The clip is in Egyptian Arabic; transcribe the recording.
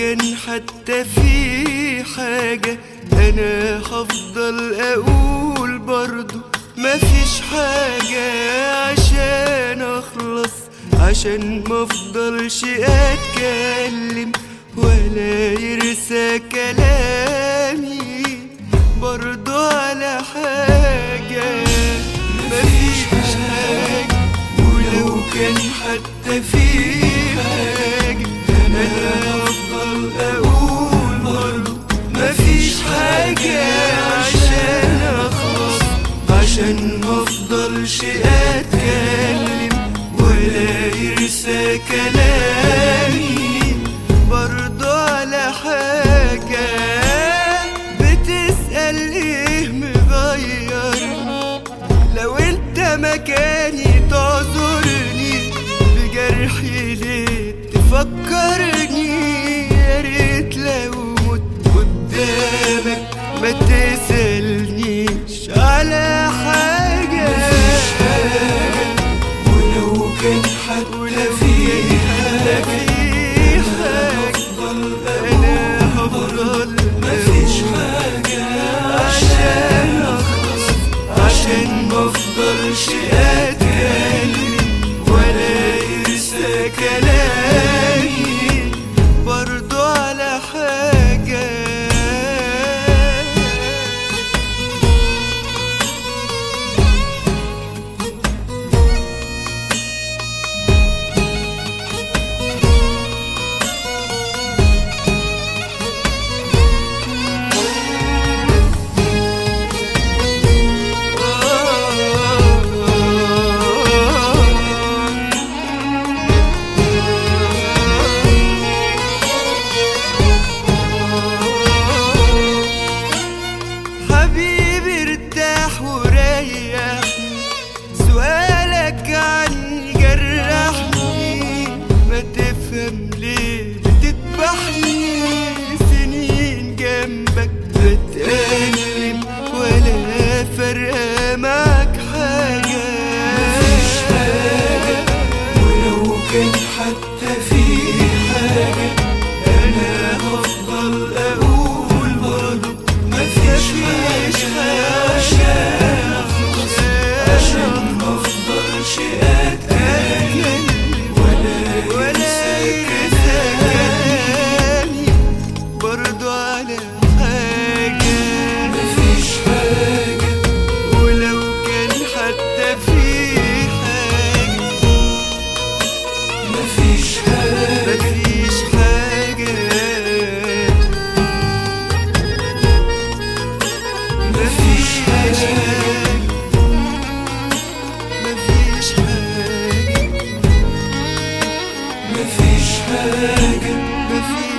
كان حتى في حاجة أنا هفضل أقول برضو مفيش حاجة عشان أخلص عشان مفضلش أتكلم ولا يرسى كلامي برضو على حاجة مفيش حاجة ولو كان حتى في حاجة أنا أفضل أقول برضو مفيش حاجة عشان أخلص عشان مفضلش أتكلم ولا يرسى كلامي برضو على حاجة بتسأل إيه مغير لو انت مكاني تعذرني بجرحي ليه تفكرني يا ريت لو مت قدامك ما تسألنيش على حاجة ولو كان حتى في حاجة أنا هفضل مفيش حاجة عشان أخلص عشان مفضلش أتكلم ولا يرسى كلامي برضو على حاجة حبيبي ارتاح وريحني سؤالك عني جرحني ما تفهم ليه بتذبحني سنين جنبك بتألم ولا فارقة معاك حاجة مفيش حاجة ولو كان حتى في حاجة أنا هفضل أقول برضه مفيش حاجة عشان أخلص عشان مفضلش أتكلم ولا ولا يرسى كلامي برضو على حاجة مفيش حاجة ولو كان حتى في حاجة مفيش حاجة مفيش حاجة مفيش حاجة مفيش حاجة مفيش حاجة مفيش